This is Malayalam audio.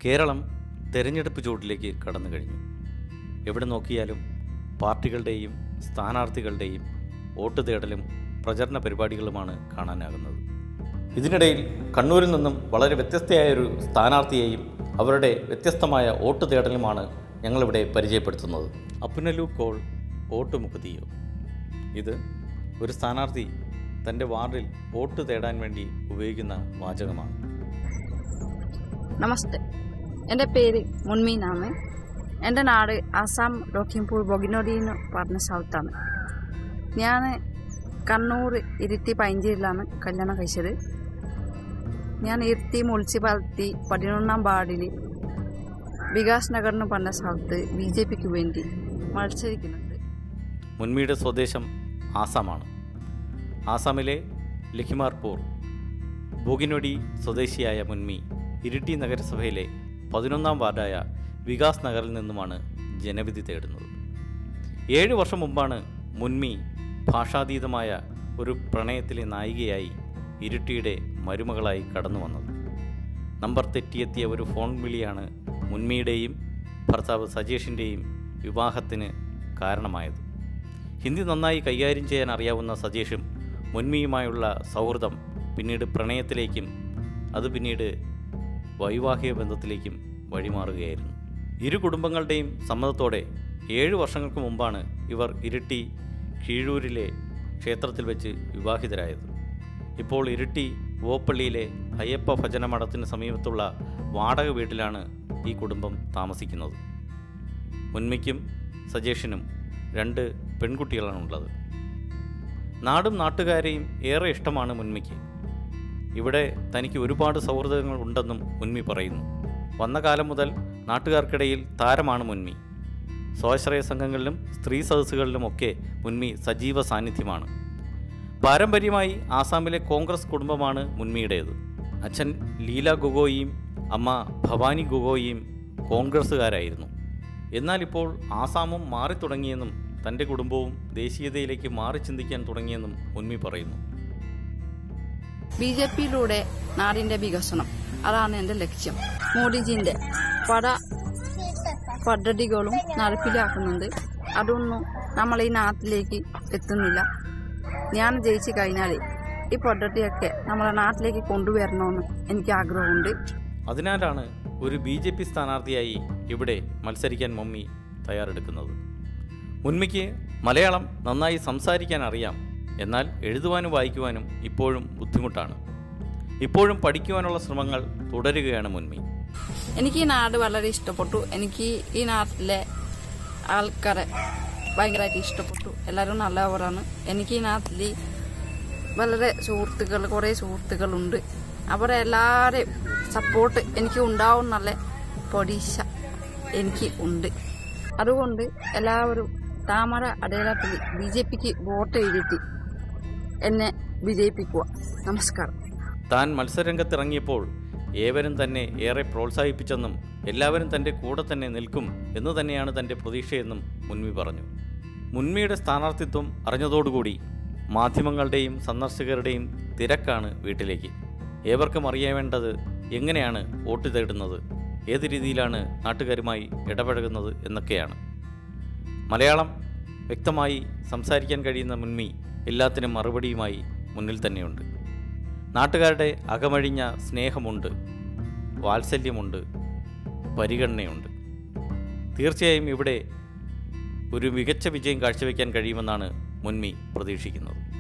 കേരളം തെരഞ്ഞെടുപ്പ് ചൂടിലേക്ക് കടന്നു കഴിഞ്ഞു എവിടെ നോക്കിയാലും പാർട്ടികളുടെയും സ്ഥാനാർത്ഥികളുടെയും വോട്ട് തേടലും പ്രചരണ പരിപാടികളുമാണ് കാണാനാകുന്നത് ഇതിനിടയിൽ കണ്ണൂരിൽ നിന്നും വളരെ വ്യത്യസ്തയായൊരു സ്ഥാനാർത്ഥിയെയും അവരുടെ വ്യത്യസ്തമായ വോട്ട് തേടലുമാണ് ഞങ്ങളിവിടെ പരിചയപ്പെടുത്തുന്നത് അപ്പുനലു കോൾ വോട്ട് മുഖതിയോ ഇത് ഒരു സ്ഥാനാർത്ഥി തൻ്റെ വാർഡിൽ വോട്ട് തേടാൻ വേണ്ടി ഉപയോഗിക്കുന്ന വാചകമാണ് നമസ്തേ എൻ്റെ പേര് മുൻമീനാണ് എൻ്റെ നാട് ആസാം ലഖിംപൂർ ബൊഗിനോടി എന്ന് പറഞ്ഞ സ്ഥലത്താണ് ഞാൻ കണ്ണൂർ ഇരിട്ടി പൈഞ്ചേരിയിലാണ് കല്യാണം കഴിച്ചത് ഞാൻ ഇരിട്ടി മുനിസിപ്പാലിറ്റി പതിനൊന്നാം വാർഡിൽ വികാസ് നഗർ എന്ന് പറഞ്ഞ സ്ഥലത്ത് ബി ജെ പിക്ക് വേണ്ടി മത്സരിക്കുന്നുണ്ട് മുൻമിയുടെ സ്വദേശം ആസാമാണ് ആസാമിലെ ലഖിമാർപൂർ ബോഗിനൊടി സ്വദേശിയായ മുൻമി ഇരിട്ടി നഗരസഭയിലെ പതിനൊന്നാം വാർഡായ വികാസ് നഗറിൽ നിന്നുമാണ് ജനവിധി തേടുന്നത് ഏഴ് വർഷം മുമ്പാണ് മുൻമി ഭാഷാതീതമായ ഒരു പ്രണയത്തിലെ നായികയായി ഇരുട്ടിയുടെ മരുമകളായി കടന്നു വന്നത് നമ്പർ തെറ്റിയെത്തിയ ഒരു ഫോൺ വിളിയാണ് മുൻമിയുടെയും ഭർത്താവ് സജേഷിൻ്റെയും വിവാഹത്തിന് കാരണമായത് ഹിന്ദി നന്നായി കൈകാര്യം ചെയ്യാൻ അറിയാവുന്ന സജേഷും മുൻമിയുമായുള്ള സൗഹൃദം പിന്നീട് പ്രണയത്തിലേക്കും അത് പിന്നീട് വൈവാഹിക ബന്ധത്തിലേക്കും വഴിമാറുകയായിരുന്നു ഇരു കുടുംബങ്ങളുടെയും സമ്മതത്തോടെ ഏഴ് വർഷങ്ങൾക്ക് മുമ്പാണ് ഇവർ ഇരിട്ടി കീഴൂരിലെ ക്ഷേത്രത്തിൽ വെച്ച് വിവാഹിതരായത് ഇപ്പോൾ ഇരിട്ടി ഓപ്പള്ളിയിലെ അയ്യപ്പ ഭജന മഠത്തിന് സമീപത്തുള്ള വാടക വീട്ടിലാണ് ഈ കുടുംബം താമസിക്കുന്നത് മുൻമിക്കും സജേഷിനും രണ്ട് പെൺകുട്ടികളാണുള്ളത് നാടും നാട്ടുകാരെയും ഏറെ ഇഷ്ടമാണ് മുൻമിക്ക് ഇവിടെ തനിക്ക് ഒരുപാട് സൗഹൃദങ്ങൾ ഉണ്ടെന്നും മുൻമി പറയുന്നു വന്ന കാലം മുതൽ നാട്ടുകാർക്കിടയിൽ താരമാണ് മുൻമി സ്വാശ്രയ സംഘങ്ങളിലും സ്ത്രീ സദസ്സുകളിലുമൊക്കെ മുൻമി സജീവ സാന്നിധ്യമാണ് പാരമ്പര്യമായി ആസാമിലെ കോൺഗ്രസ് കുടുംബമാണ് മുൻമിയുടേത് അച്ഛൻ ലീല ഗൊഗോയിയും അമ്മ ഭവാനി ഗൊഗോയിയും കോൺഗ്രസ്സുകാരായിരുന്നു എന്നാൽ ഇപ്പോൾ ആസാമും മാറിത്തുടങ്ങിയെന്നും തൻ്റെ കുടുംബവും ദേശീയതയിലേക്ക് മാറി ചിന്തിക്കാൻ തുടങ്ങിയെന്നും മുൻമി പറയുന്നു ബി ജെ പിയിലൂടെ നാടിന്റെ വികസനം അതാണ് എന്റെ ലക്ഷ്യം മോഡിജിന്റെ പല പദ്ധതികളും നടപ്പിലാക്കുന്നുണ്ട് അതൊന്നും നമ്മൾ ഈ നാട്ടിലേക്ക് എത്തുന്നില്ല ഞാൻ ജയിച്ചു കഴിഞ്ഞാൽ ഈ പദ്ധതിയൊക്കെ നമ്മളെ നാട്ടിലേക്ക് കൊണ്ടുവരണമെന്ന് എനിക്ക് ആഗ്രഹമുണ്ട് അതിനാലാണ് ഒരു ബി ജെ പി സ്ഥാനാർത്ഥിയായി ഇവിടെ മത്സരിക്കാൻ മമ്മി തയ്യാറെടുക്കുന്നത് മുൻമിക്ക് മലയാളം നന്നായി സംസാരിക്കാൻ അറിയാം എന്നാൽ എഴുതുവാനും വായിക്കുവാനും ഇപ്പോഴും ബുദ്ധിമുട്ടാണ് ഇപ്പോഴും പഠിക്കുവാനുള്ള ശ്രമങ്ങൾ തുടരുകയാണ് മുൻമി എനിക്ക് ഈ നാട് വളരെ ഇഷ്ടപ്പെട്ടു എനിക്ക് ഈ നാട്ടിലെ ആൾക്കാരെ ഭയങ്കരമായിട്ട് ഇഷ്ടപ്പെട്ടു എല്ലാവരും നല്ലവരാണ് എനിക്ക് ഈ നാട്ടിൽ വളരെ സുഹൃത്തുക്കൾ കുറേ സുഹൃത്തുക്കളുണ്ട് അവരെ എല്ലാവരെയും സപ്പോർട്ട് എനിക്ക് ഉണ്ടാവും നല്ല പ്രതീക്ഷ എനിക്ക് ഉണ്ട് അതുകൊണ്ട് എല്ലാവരും താമര അടയാളത്തിൽ ബി ജെ പിക്ക് വോട്ട് എഴുതി എന്നെ വിജയിപ്പിക്കുക നമസ്കാരം താൻ മത്സരരംഗത്തിറങ്ങിയപ്പോൾ ഏവരും തന്നെ ഏറെ പ്രോത്സാഹിപ്പിച്ചെന്നും എല്ലാവരും തൻ്റെ കൂടെ തന്നെ നിൽക്കും എന്ന് തന്നെയാണ് തൻ്റെ പ്രതീക്ഷയെന്നും മുൻമി പറഞ്ഞു മുൻമിയുടെ സ്ഥാനാർത്ഥിത്വം അറിഞ്ഞതോടുകൂടി മാധ്യമങ്ങളുടെയും സന്ദർശകരുടെയും തിരക്കാണ് വീട്ടിലേക്ക് ഏവർക്കും അറിയേണ്ടത് എങ്ങനെയാണ് വോട്ട് തേടുന്നത് ഏത് രീതിയിലാണ് നാട്ടുകാരുമായി ഇടപഴകുന്നത് എന്നൊക്കെയാണ് മലയാളം വ്യക്തമായി സംസാരിക്കാൻ കഴിയുന്ന മുൻമി എല്ലാത്തിനും മറുപടിയുമായി മുന്നിൽ തന്നെയുണ്ട് നാട്ടുകാരുടെ അകമഴിഞ്ഞ സ്നേഹമുണ്ട് വാത്സല്യമുണ്ട് പരിഗണനയുണ്ട് തീർച്ചയായും ഇവിടെ ഒരു മികച്ച വിജയം കാഴ്ചവെക്കാൻ കഴിയുമെന്നാണ് മുൻമി പ്രതീക്ഷിക്കുന്നത്